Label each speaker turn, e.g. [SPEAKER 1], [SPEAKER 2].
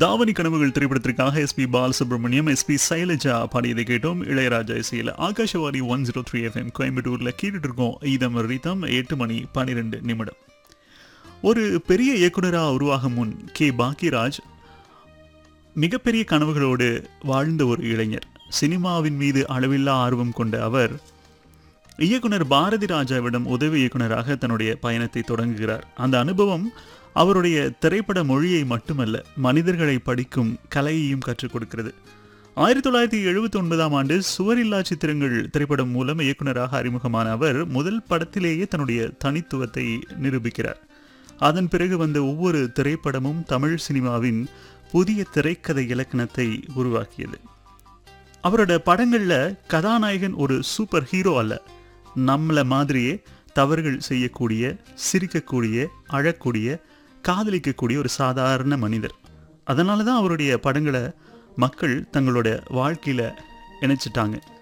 [SPEAKER 1] தாவணி கனவுகள் திரைப்படத்திற்காக எஸ்பி பாலசுப்ரமணியம் எஸ்பி சைலஜா பாடியதை கேட்டோம் இளையராஜா இசையில் Akashvani one zero three FM கோயம்புத்தூரில் கேட்டுட்டு இருக்கோம் ஈதம் ரீதம் எட்டு மணி பன்னிரெண்டு நிமிடம் ஒரு பெரிய இயக்குனராக உருவாகும் முன் கே பாக்கியராஜ் மிகப்பெரிய கனவுகளோடு வாழ்ந்த ஒரு இளைஞர் சினிமாவின் மீது அளவில்லா ஆர்வம் கொண்ட அவர் இயக்குனர் பாரதி ராஜாவிடம் உதவி இயக்குனராக தன்னுடைய பயணத்தை தொடங்குகிறார் அந்த அனுபவம் அவருடைய திரைப்பட மொழியை மட்டுமல்ல மனிதர்களை படிக்கும் கலையையும் கற்றுக் கொடுக்கிறது ஆயிரத்தி தொள்ளாயிரத்தி எழுபத்தி ஒன்பதாம் ஆண்டு சுவரில்லா சித்திரங்கள் திரைப்படம் மூலம் இயக்குனராக அறிமுகமான அவர் முதல் படத்திலேயே தன்னுடைய தனித்துவத்தை நிரூபிக்கிறார் அதன் பிறகு வந்த ஒவ்வொரு திரைப்படமும் தமிழ் சினிமாவின் புதிய திரைக்கதை இலக்கணத்தை உருவாக்கியது அவரோட படங்கள்ல கதாநாயகன் ஒரு சூப்பர் ஹீரோ அல்ல நம்மள மாதிரியே தவறுகள் செய்யக்கூடிய சிரிக்கக்கூடிய அழக்கூடிய காதலிக்கக்கூடிய ஒரு சாதாரண மனிதர் அதனால தான் அவருடைய படங்களை மக்கள் தங்களோட வாழ்க்கையில இணைச்சிட்டாங்க